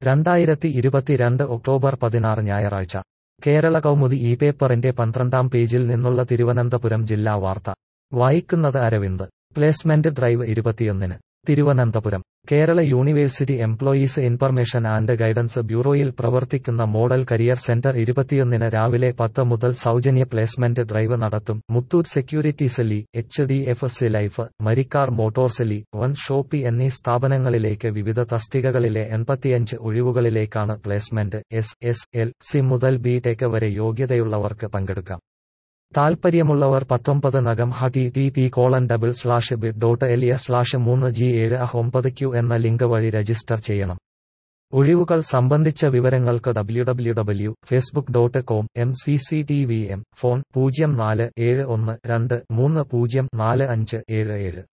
രണ്ടായിരത്തി ഇരുപത്തിരണ്ട് ഒക്ടോബർ പതിനാറ് ഞായറാഴ്ച കേരള കൗമുദി ഈ പേപ്പറിന്റെ പന്ത്രണ്ടാം പേജിൽ നിന്നുള്ള തിരുവനന്തപുരം ജില്ലാ വാർത്ത വായിക്കുന്നത് അരവിന്ദ് പ്ലേസ്മെന്റ് ഡ്രൈവ് ഇരുപത്തിയൊന്നിന് Thiruvananthapuram Kerala university employees information and guidance ബ്യൂറോയിൽ പ്രവർത്തിക്കുന്ന മോഡൽ കരിയർ സെന്റർ ഇരുപത്തിയൊന്നിന് രാവിലെ പത്ത് മുതൽ സൗജന്യ പ്ലേസ്മെന്റ് ഡ്രൈവ് നടത്തും മുത്തൂറ്റ് സെക്യൂരിറ്റീസ് ലി H D F C life Marikar motors ലി വൺ ഷോപ്പി എന്നീ സ്ഥാപനങ്ങളിലേക്ക് വിവിധ തസ്തികകളിലെ എൺപത്തിയഞ്ച് ഒഴിവുകളിലേക്കാണ് placement S S L C മുതൽ ബി ടെക് വരെ യോഗ്യതയുള്ളവർക്ക് പങ്കെടുക്കാം താൽപ്പര്യമുള്ളവർ പത്തൊമ്പത് നകം H T T P colon double slash bit dot ly slash മൂന്ന് ജി ഏഴ് അഹ് ഒമ്പത് ക്യു എന്ന ലിങ്ക് വഴി രജിസ്റ്റർ ചെയ്യണം ഒഴിവുകൾ സംബന്ധിച്ച വിവരങ്ങൾക്ക് W W W Facebook dot com M C C T V M phone പൂജ്യം നാല് ഏഴ് ഒന്ന് രണ്ട് മൂന്ന് പൂജ്യം നാല് അഞ്ച് ഏഴ് ഏഴ്